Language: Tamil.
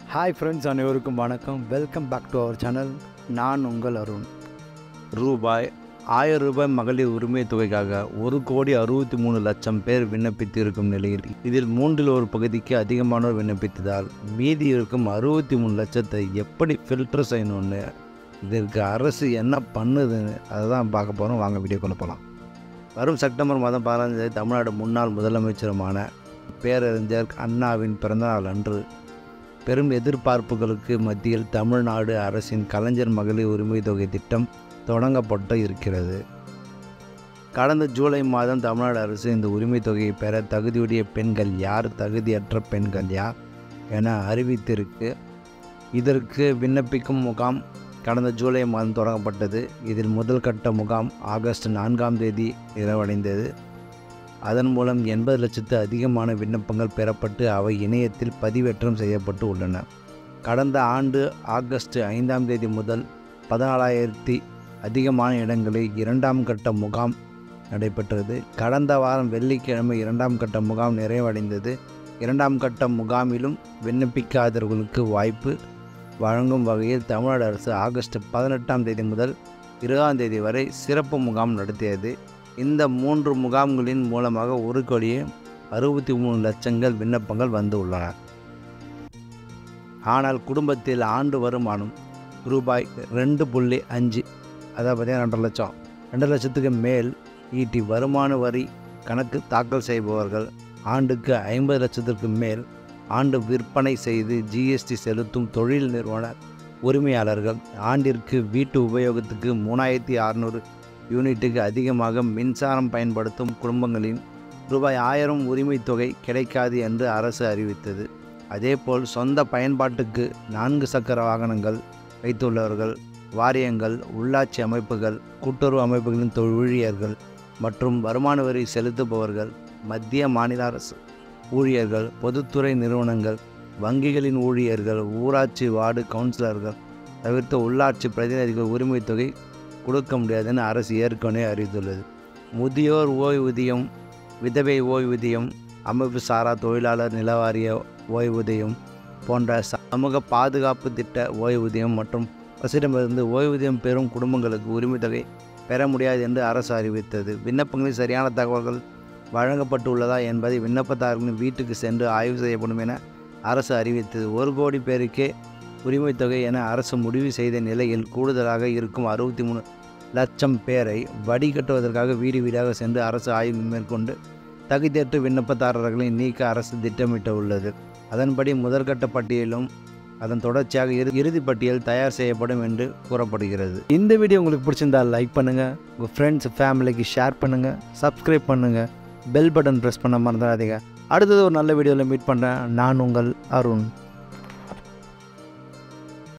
ஹாய் ஃப்ரெண்ட்ஸ் அனைவருக்கும் வணக்கம் welcome back to our channel நான் உங்கள் அருண் ரூபாய் ஆயிரம் ரூபாய் மகளிர் உரிமை தொகைக்காக ஒரு கோடி அறுபத்தி மூணு லட்சம் பேர் விண்ணப்பித்து இருக்கும் நிலையில் இதில் மூன்றில் ஒரு பகுதிக்கு அதிகமானோர் விண்ணப்பித்ததால் மீதி இருக்கும் அறுபத்தி மூணு லட்சத்தை எப்படி ஃபில்டர் செய்யணும்னு இதற்கு அரசு என்ன பண்ணுதுன்னு அதை தான் பார்க்க போகிறோம் வாங்க வீடியோக்குள்ள போகலாம் வரும் செப்டம்பர் மாதம் பதினஞ்சு தேதி தமிழ்நாடு முன்னாள் முதலமைச்சருமான பேரறிஞர் அண்ணாவின் பிறந்தநாள் அன்று பெரும் எதிர்பார்ப்புகளுக்கு மத்தியில் தமிழ்நாடு அரசின் கலைஞர் மகளிர் உரிமை தொகை திட்டம் தொடங்கப்பட்டு இருக்கிறது கடந்த ஜூலை மாதம் தமிழ்நாடு அரசு இந்த உரிமை தொகையை பெற தகுதியுடைய பெண்கள் யார் தகுதியற்ற பெண்கள் யார் என அறிவித்திருக்கு இதற்கு விண்ணப்பிக்கும் முகாம் கடந்த ஜூலை மாதம் தொடங்கப்பட்டது இதில் முதல் கட்ட முகாம் ஆகஸ்ட் நான்காம் தேதி நிறைவடைந்தது அதன் மூலம் எண்பது லட்சத்து அதிகமான விண்ணப்பங்கள் பெறப்பட்டு அவை இணையத்தில் பதிவேற்றம் செய்யப்பட்டு உள்ளன கடந்த ஆண்டு ஆகஸ்ட் ஐந்தாம் தேதி முதல் பதினாலாயிரத்தி அதிகமான இடங்களில் இரண்டாம் கட்ட முகாம் நடைபெற்றது கடந்த வாரம் வெள்ளிக்கிழமை இரண்டாம் கட்ட முகாம் நிறைவடைந்தது இரண்டாம் கட்ட முகாமிலும் விண்ணப்பிக்காதவர்களுக்கு வாய்ப்பு வழங்கும் வகையில் தமிழ்நாடு அரசு ஆகஸ்ட் பதினெட்டாம் தேதி முதல் இருபதாம் தேதி வரை சிறப்பு முகாம் நடத்தியது இந்த மூன்று முகாம்களின் மூலமாக ஒரு கோடியே அறுபத்தி மூணு லட்சங்கள் விண்ணப்பங்கள் வந்து உள்ளன ஆனால் குடும்பத்தில் ஆண்டு வருமானம் ரூபாய் ரெண்டு புள்ளி அஞ்சு அதாவது பார்த்தீங்கன்னா ரெண்டு லட்சம் ரெண்டு லட்சத்துக்கு மேல் ஈட்டி வருமான வரி கணக்கு தாக்கல் செய்பவர்கள் ஆண்டுக்கு ஐம்பது லட்சத்திற்கு மேல் ஆண்டு விற்பனை செய்து ஜிஎஸ்டி செலுத்தும் தொழில் நிறுவன உரிமையாளர்கள் ஆண்டிற்கு வீட்டு உபயோகத்துக்கு மூணாயிரத்தி அறநூறு யூனிட்டுக்கு அதிகமாக மின்சாரம் பயன்படுத்தும் குடும்பங்களின் ரூபாய் ஆயிரம் உரிமை தொகை கிடைக்காது என்று அரசு அறிவித்தது அதேபோல் சொந்த பயன்பாட்டுக்கு நான்கு சக்கர வாகனங்கள் வைத்துள்ளவர்கள் வாரியங்கள் உள்ளாட்சி அமைப்புகள் கூட்டுறவு அமைப்புகளின் ஊழியர்கள் மற்றும் வருமான வரி செலுத்துபவர்கள் மத்திய மாநில அரசு ஊழியர்கள் பொதுத்துறை நிறுவனங்கள் வங்கிகளின் ஊழியர்கள் ஊராட்சி வார்டு கவுன்சிலர்கள் தவிர்த்த உள்ளாட்சி பிரதிநிதிகள் உரிமை தொகை கொடுக்க முடியாதுன்னு அரசு ஏற்கனவே அறிவித்துள்ளது முதியோர் ஓய்வூதியம் விதவை ஓய்வூதியம் அமைப்பு சாரா தொழிலாளர் நிலவாரிய ஓய்வூதியம் போன்ற சமூக பாதுகாப்பு திட்ட ஓய்வூதியம் மற்றும் அரசிடமிருந்து ஓய்வூதியம் பெறும் குடும்பங்களுக்கு உரிமை தொகை பெற முடியாது என்று அரசு அறிவித்தது விண்ணப்பங்களில் சரியான தகவல்கள் வழங்கப்பட்டுள்ளதா என்பதை விண்ணப்பதாரர்களின் வீட்டுக்கு சென்று ஆய்வு செய்யப்படும் என அரசு அறிவித்தது ஒரு கோடி பேருக்கே உரிமை தொகை என அரசு முடிவு செய்த நிலையில் கூடுதலாக இருக்கும் அறுபத்தி மூணு லட்சம் பேரை வடிகட்டுவதற்காக வீடு வீடாக சென்று அரசு ஆய்வு மேற்கொண்டு தகுதியற்ற விண்ணப்பதாரர்களை நீக்க அரசு திட்டமிட்ட உள்ளது அதன்படி முதற்கட்ட பட்டியலும் அதன் தொடர்ச்சியாக இறு இறுதி பட்டியல் தயார் செய்யப்படும் என்று கூறப்படுகிறது இந்த வீடியோ உங்களுக்கு பிடிச்சிருந்தால் லைக் பண்ணுங்கள் உங்கள் ஃப்ரெண்ட்ஸ் ஃபேமிலிக்கு ஷேர் பண்ணுங்கள் சப்ஸ்கிரைப் பண்ணுங்கள் பெல் பட்டன் ப்ரெஸ் பண்ண மறந்துடாதீங்க அடுத்தது ஒரு நல்ல வீடியோவில் மீட் பண்ணுறேன் நான் உங்கள் அருண்